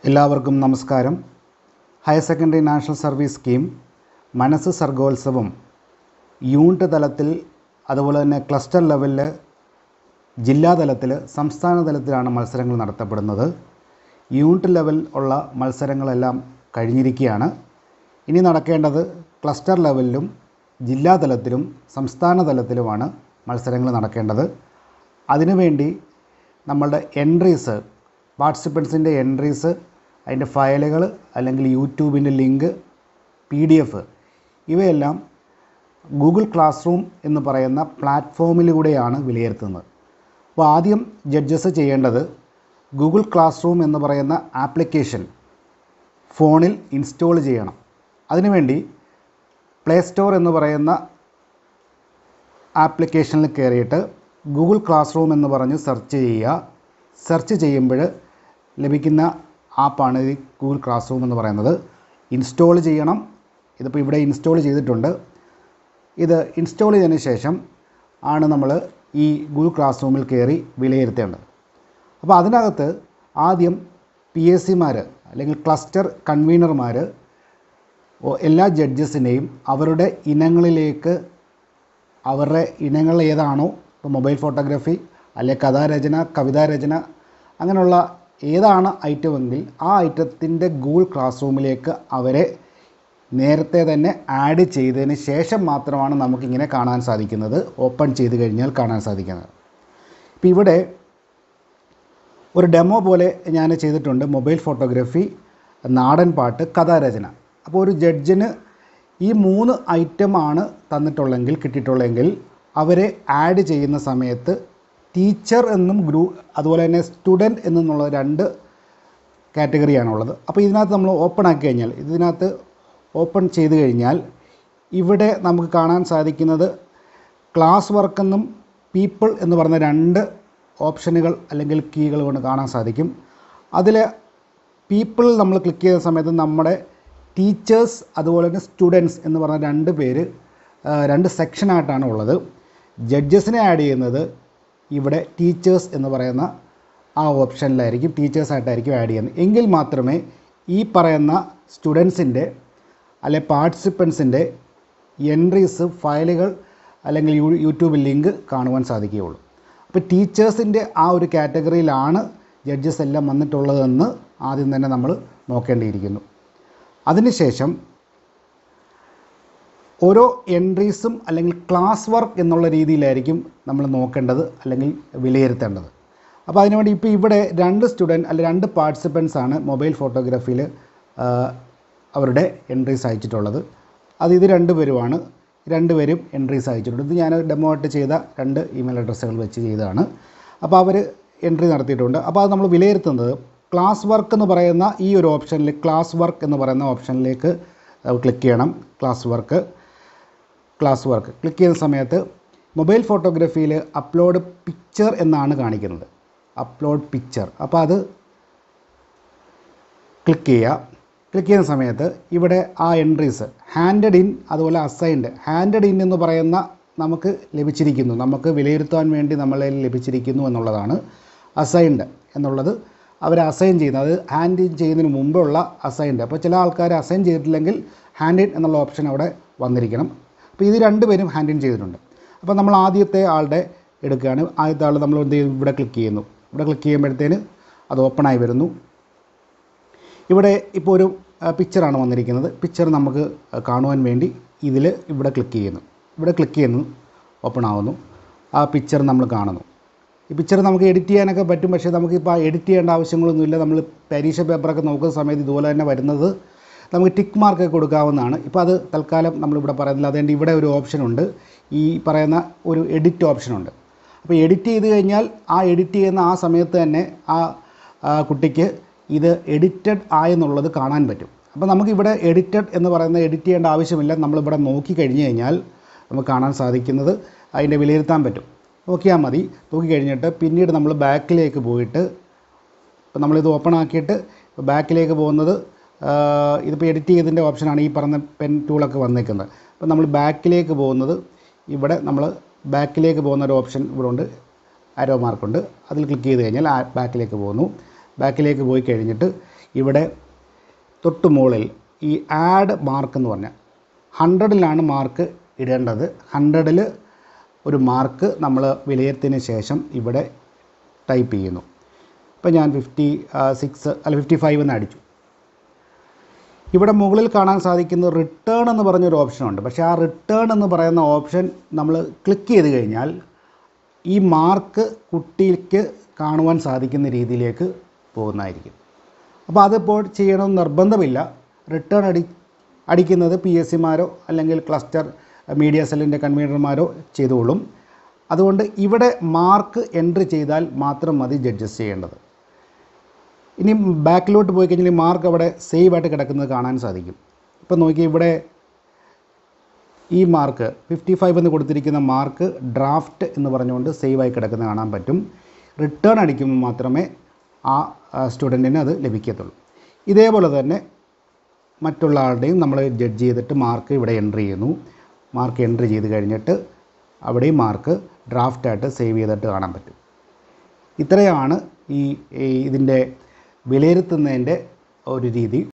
എല്ലാവർക്കും നമസ്കാരം higher secondary national service scheme മനസ്സ് സർഗോത്സവം യൂണിറ്റ് തലത്തിൽ അതുപോലെ തന്നെ ക്ലസ്റ്റർ ലെവലിൽ ജില്ലാ തലത്തിൽ സംസ്ഥാന തലത്തിലാണ് മത്സരങ്ങൾ നടത്തപ്പെടുന്നത് യൂണിറ്റ് ലെവൽ ഉള്ള മത്സരങ്ങളെല്ലാം കഴിഞ്ഞിരിക്കുകയാണ് ഇനി നടക്കേണ്ടത് ക്ലസ്റ്റർ ലെവലിലും ജില്ലാ തലത്തിലും സംസ്ഥാന തലത്തിലുമാണ് മത്സരങ്ങൾ നടക്കേണ്ടത് അതിനുവേണ്ടി നമ്മളുടെ എൻട്രീസ് പാർട്ടിസിപ്പൻസിൻ്റെ എൻട്രീസ് അതിൻ്റെ ഫയലുകൾ അല്ലെങ്കിൽ യൂട്യൂബിൻ്റെ ലിങ്ക് പി ഡി എഫ് ഇവയെല്ലാം ഗൂഗിൾ ക്ലാസ് റൂം എന്ന് പറയുന്ന പ്ലാറ്റ്ഫോമിലൂടെയാണ് വിലയിരുത്തുന്നത് അപ്പോൾ ആദ്യം ജഡ്ജസ് ചെയ്യേണ്ടത് ഗൂഗിൾ ക്ലാസ് റൂം എന്ന് പറയുന്ന ആപ്ലിക്കേഷൻ ഫോണിൽ ഇൻസ്റ്റാൾ ചെയ്യണം അതിനുവേണ്ടി പ്ലേ സ്റ്റോർ എന്ന് പറയുന്ന ആപ്ലിക്കേഷനിൽ കയറിയിട്ട് ഗൂഗിൾ ക്ലാസ് റൂം എന്ന് പറഞ്ഞ് സെർച്ച് ചെയ്യുക സെർച്ച് ചെയ്യുമ്പോൾ ലഭിക്കുന്ന ആപ്പാണ് ഈ ഗൂഗിൾ ക്ലാസ് റൂം എന്ന് പറയുന്നത് ഇൻസ്റ്റാൾ ചെയ്യണം ഇതിപ്പോൾ ഇവിടെ ഇൻസ്റ്റാൾ ചെയ്തിട്ടുണ്ട് ഇത് ഇൻസ്റ്റാൾ ചെയ്തതിന് ശേഷം ആണ് നമ്മൾ ഈ ഗൂഗിൾ ക്ലാസ് റൂമിൽ കയറി വിലയിരുത്തേണ്ടത് അപ്പോൾ അതിനകത്ത് ആദ്യം പി എസ് സിമാർ അല്ലെങ്കിൽ ക്ലസ്റ്റർ കൺവീനർമാർ എല്ലാ ജഡ്ജസിനെയും അവരുടെ ഇനങ്ങളിലേക്ക് അവരുടെ ഇനങ്ങൾ ഏതാണോ ഇപ്പോൾ മൊബൈൽ ഫോട്ടോഗ്രാഫി അല്ലെങ്കിൽ കഥാരചന കവിതാരചന അങ്ങനെയുള്ള ഏതാണ് ഐറ്റമെങ്കിൽ ആ ഐറ്റത്തിൻ്റെ ഗൂഗിൾ ക്ലാസ് റൂമിലേക്ക് അവരെ നേരത്തെ തന്നെ ആഡ് ചെയ്തതിന് ശേഷം മാത്രമാണ് നമുക്കിങ്ങനെ കാണാൻ സാധിക്കുന്നത് ഓപ്പൺ ചെയ്ത് കഴിഞ്ഞാൽ കാണാൻ സാധിക്കുന്നത് ഇപ്പോൾ ഇവിടെ ഒരു ഡെമോ പോലെ ഞാൻ ചെയ്തിട്ടുണ്ട് മൊബൈൽ ഫോട്ടോഗ്രാഫി നാടൻ പാട്ട് കഥാരചന അപ്പോൾ ഒരു ജഡ്ജിന് ഈ മൂന്ന് ഐറ്റമാണ് തന്നിട്ടുള്ളെങ്കിൽ കിട്ടിയിട്ടുള്ളെങ്കിൽ അവരെ ആഡ് ചെയ്യുന്ന സമയത്ത് ടീച്ചർ എന്നും ഗ്രൂ അതുപോലെ തന്നെ സ്റ്റുഡൻറ്റ് എന്നുള്ള രണ്ട് കാറ്റഗറിയാണുള്ളത് അപ്പോൾ ഇതിനകത്ത് നമ്മൾ ഓപ്പൺ ആക്കി കഴിഞ്ഞാൽ ഇതിനകത്ത് ഓപ്പൺ ചെയ്ത് കഴിഞ്ഞാൽ ഇവിടെ നമുക്ക് കാണാൻ സാധിക്കുന്നത് ക്ലാസ് വർക്ക് എന്നും പീപ്പിൾ എന്ന് പറഞ്ഞ രണ്ട് ഓപ്ഷനുകൾ അല്ലെങ്കിൽ കീകൾ കൊണ്ട് കാണാൻ സാധിക്കും അതിൽ പീപ്പിൾ നമ്മൾ ക്ലിക്ക് ചെയ്യുന്ന സമയത്ത് നമ്മുടെ ടീച്ചേഴ്സ് അതുപോലെ തന്നെ സ്റ്റുഡൻസ് എന്ന് പറഞ്ഞ രണ്ട് പേര് ആ, രണ്ട് സെക്ഷനായിട്ടാണ് ഉള്ളത് ജഡ്ജസിനെ ആഡ് ചെയ്യുന്നത് ഇവിടെ ടീച്ചേഴ്സ് എന്ന് പറയുന്ന ആ ഓപ്ഷനിലായിരിക്കും ടീച്ചേഴ്സായിട്ടായിരിക്കും ആഡ് ചെയ്യുന്നത് എങ്കിൽ മാത്രമേ ഈ പറയുന്ന സ്റ്റുഡൻസിൻ്റെ അല്ലെ പാർട്ടിസിപ്പൻസിൻ്റെ എൻട്രീസ് ഫയലുകൾ അല്ലെങ്കിൽ യൂ യൂട്യൂബ് ലിങ്ക് കാണുവാൻ സാധിക്കുകയുള്ളൂ അപ്പോൾ ടീച്ചേഴ്സിൻ്റെ ആ ഒരു കാറ്റഗറിയിലാണ് ജഡ്ജസ് എല്ലാം വന്നിട്ടുള്ളതെന്ന് ആദ്യം തന്നെ നമ്മൾ നോക്കേണ്ടിയിരിക്കുന്നു അതിനുശേഷം ഓരോ എൻട്രീസും അല്ലെങ്കിൽ ക്ലാസ് വർക്ക് എന്നുള്ള രീതിയിലായിരിക്കും നമ്മൾ നോക്കേണ്ടത് അല്ലെങ്കിൽ വിലയിരുത്തേണ്ടത് അപ്പോൾ അതിനുവേണ്ടി ഇപ്പോൾ ഇവിടെ രണ്ട് സ്റ്റുഡൻറ്റ് അല്ലെങ്കിൽ രണ്ട് പാർട്ടിസിപ്പൻസ് ആണ് മൊബൈൽ ഫോട്ടോഗ്രാഫിയിൽ അവരുടെ എൻട്രീസ് അയച്ചിട്ടുള്ളത് അത് ഇത് രണ്ടുപേരുമാണ് രണ്ടുപേരും എൻട്രീസ് അയച്ചിട്ടുണ്ട് ഇത് ഞാൻ ഡെമോ ആയിട്ട് ചെയ്ത രണ്ട് ഇമെയിൽ അഡ്രസ്സുകൾ വെച്ച് ചെയ്തതാണ് അപ്പോൾ അവർ എൻട്രി നടത്തിയിട്ടുണ്ട് അപ്പോൾ അത് നമ്മൾ വിലയിരുത്തുന്നത് ക്ലാസ് വർക്ക് എന്ന് പറയുന്ന ഈ ഒരു ഓപ്ഷനിൽ ക്ലാസ് വർക്ക് എന്ന് പറയുന്ന ഓപ്ഷനിലേക്ക് ക്ലിക്ക് ചെയ്യണം class work class work click ചെയ്യുന്ന സമയത്ത് മൊബൈൽ ഫോട്ടോഗ്രാഫിയിൽ അപ്ലോഡ് പിക്ചർ എന്നാണ് കാണിക്കുന്നത് അപ്ലോഡ് പിക്ചർ അപ്പോൾ അത് ക്ലിക്ക് ചെയ്യുക ക്ലിക്ക് ചെയ്യുന്ന സമയത്ത് ഇവിടെ ആ എൻട്രീസ് ഹാൻഡഡ് ഇൻ അതുപോലെ അസൈൻഡ് ഹാൻഡഡ് ഇൻ എന്ന് പറയുന്ന നമുക്ക് ലഭിച്ചിരിക്കുന്നു നമുക്ക് വിലയിരുത്താൻ വേണ്ടി നമ്മളെ ലഭിച്ചിരിക്കുന്നു എന്നുള്ളതാണ് അസൈൻഡ് എന്നുള്ളത് അവർ അസൈൻ ചെയ്യുന്നത് അത് ഹാൻഡ് ഇൻ ചെയ്യുന്നതിന് മുമ്പുള്ള അസൈൻഡ് അപ്പോൾ ചില ആൾക്കാർ അസൈൻ ചെയ്തിട്ടില്ലെങ്കിൽ ഹാൻഡ് ഇൻ എന്നുള്ള ഓപ്ഷൻ അവിടെ വന്നിരിക്കണം അപ്പോൾ ഇത് രണ്ടുപേരും ഹാൻഡ് ഇൻ ചെയ്തിട്ടുണ്ട് അപ്പോൾ നമ്മൾ ആദ്യത്തെ ആളുടെ എടുക്കുകയാണ് ആദ്യത്തെ ആൾ നമ്മൾ എന്ത് ചെയ്യും ഇവിടെ ക്ലിക്ക് ചെയ്യുന്നു ഇവിടെ ക്ലിക്ക് ചെയ്യുമ്പോഴത്തേന് അത് ഓപ്പണായി വരുന്നു ഇവിടെ ഇപ്പോൾ ഒരു പിക്ചറാണ് വന്നിരിക്കുന്നത് പിക്ചർ നമുക്ക് കാണുവാൻ വേണ്ടി ഇതിൽ ഇവിടെ ക്ലിക്ക് ചെയ്യുന്നു ഇവിടെ ക്ലിക്ക് ചെയ്യുന്നു ഓപ്പൺ ആവുന്നു ആ പിക്ചർ നമ്മൾ കാണുന്നു ഈ പിക്ചർ നമുക്ക് എഡിറ്റ് ചെയ്യാനൊക്കെ പറ്റും പക്ഷേ നമുക്കിപ്പോൾ ആ എഡിറ്റ് ചെയ്യേണ്ട ആവശ്യങ്ങളൊന്നുമില്ല നമ്മൾ പരീക്ഷ പേപ്പറൊക്കെ നോക്കുന്ന സമയത്ത് ഇതുപോലെ തന്നെ വരുന്നത് നമുക്ക് ടിക്ക് മാർക്കൊക്കെ കൊടുക്കാവുന്നതാണ് ഇപ്പോൾ അത് തൽക്കാലം നമ്മളിവിടെ പറയുന്നില്ല അതുകൊണ്ട് ഇവിടെ ഒരു ഓപ്ഷനുണ്ട് ഈ പറയുന്ന ഒരു എഡിറ്റ് ഓപ്ഷനുണ്ട് അപ്പോൾ എഡിറ്റ് ചെയ്ത് കഴിഞ്ഞാൽ ആ എഡിറ്റ് ചെയ്യുന്ന ആ സമയത്ത് തന്നെ ആ ആ കുട്ടിക്ക് ഇത് എഡിറ്റഡ് ആയെന്നുള്ളത് കാണാൻ പറ്റും അപ്പോൾ നമുക്കിവിടെ എഡിറ്റഡ് എന്ന് പറയുന്ന എഡിറ്റ് ചെയ്യേണ്ട ആവശ്യമില്ല നമ്മളിവിടെ നോക്കി കഴിഞ്ഞ് കഴിഞ്ഞാൽ നമുക്ക് കാണാൻ സാധിക്കുന്നത് അതിൻ്റെ വിലയിരുത്താൻ പറ്റും നോക്കിയാൽ മതി നോക്കി കഴിഞ്ഞിട്ട് പിന്നീട് നമ്മൾ ബാക്കിലേക്ക് പോയിട്ട് ഇപ്പോൾ നമ്മളിത് ഓപ്പൺ ആക്കിയിട്ട് ബാക്കിലേക്ക് പോകുന്നത് ആ, ഇതിപ്പോൾ എഡിറ്റ് ചെയ്തതിൻ്റെ ഓപ്ഷനാണ് ഈ പറഞ്ഞ പെൻ ടൂളൊക്കെ വന്നേക്കുന്നത് അപ്പോൾ നമ്മൾ ബാക്കിലേക്ക് പോകുന്നത് ഇവിടെ നമ്മൾ ബാക്കിലേക്ക് പോകുന്ന ഒരു ഓപ്ഷൻ ഇവിടെ ഉണ്ട് ആരോ മാർക്കുണ്ട് അതിൽ ക്ലിക്ക് ചെയ്ത് കഴിഞ്ഞാൽ ആ ബാക്കിലേക്ക് പോകുന്നു ബാക്കിലേക്ക് പോയി കഴിഞ്ഞിട്ട് ഇവിടെ തൊട്ട് മുകളിൽ ഈ ആഡ് മാർക്ക് എന്ന് പറഞ്ഞാൽ ഹൺഡ്രഡിലാണ് മാർക്ക് ഇടേണ്ടത് ഹൺഡ്രഡിൽ ഒരു മാർക്ക് നമ്മൾ വിലയിരുത്തിയതിന് ശേഷം ഇവിടെ ടൈപ്പ് ചെയ്യുന്നു ഇപ്പോൾ ഞാൻ ഫിഫ്റ്റി സിക്സ് അല്ല ഫിഫ്റ്റി ഫൈവ് എന്ന് അടിച്ചു ഇവിടെ മുകളിൽ കാണാൻ സാധിക്കുന്ന റിട്ടേൺ എന്ന് പറഞ്ഞൊരു ഓപ്ഷനുണ്ട് പക്ഷേ ആ റിട്ടേൺ എന്ന് പറയുന്ന ഓപ്ഷൻ നമ്മൾ ക്ലിക്ക് ചെയ്ത് കഴിഞ്ഞാൽ ഈ മാർക്ക് കുട്ടിക്ക് കാണുവാൻ സാധിക്കുന്ന രീതിയിലേക്ക് പോകുന്നതായിരിക്കും അപ്പോൾ അതിപ്പോൾ ചെയ്യണമെന്ന് നിർബന്ധമില്ല റിട്ടേൺ അടി അടിക്കുന്നത് പി എസ് സിമാരോ അല്ലെങ്കിൽ ക്ലസ്റ്റർ മീഡിയ സെല്ലിൻ്റെ കൺവീനർമാരോ ചെയ്തോളും അതുകൊണ്ട് ഇവിടെ മാർക്ക് എൻട്രി ചെയ്താൽ മാത്രം മതി ജഡ്ജസ് ചെയ്യേണ്ടത് ഇനി ബാക്കിലോട്ട് പോയി കഴിഞ്ഞാൽ ഈ മാർക്ക് അവിടെ സേവ് ആയിട്ട് കിടക്കുന്നത് കാണാൻ സാധിക്കും ഇപ്പം നോക്കി ഇവിടെ ഈ മാർക്ക് ഫിഫ്റ്റി ഫൈവ് എന്ന് കൊടുത്തിരിക്കുന്ന മാർക്ക് ഡ്രാഫ്റ്റ് എന്ന് പറഞ്ഞുകൊണ്ട് സേവ് ആയി കിടക്കുന്നത് കാണാൻ പറ്റും റിട്ടേൺ അടിക്കുമ്പോൾ മാത്രമേ ആ സ്റ്റുഡൻറ്റിന് അത് ലഭിക്കത്തുള്ളൂ ഇതേപോലെ തന്നെ മറ്റുള്ള ആളുടെയും നമ്മൾ ജഡ്ജ് ചെയ്തിട്ട് മാർക്ക് ഇവിടെ എൻട്രി ചെയ്യുന്നു മാർക്ക് എൻട്രി ചെയ്ത് കഴിഞ്ഞിട്ട് അവിടെയും മാർക്ക് ഡ്രാഫ്റ്റായിട്ട് സേവ് ചെയ്തിട്ട് കാണാൻ പറ്റും ഇത്രയാണ് ഈ ഈ ഇതിൻ്റെ വിലയിരുത്തുന്നതിൻ്റെ ഒരു രീതി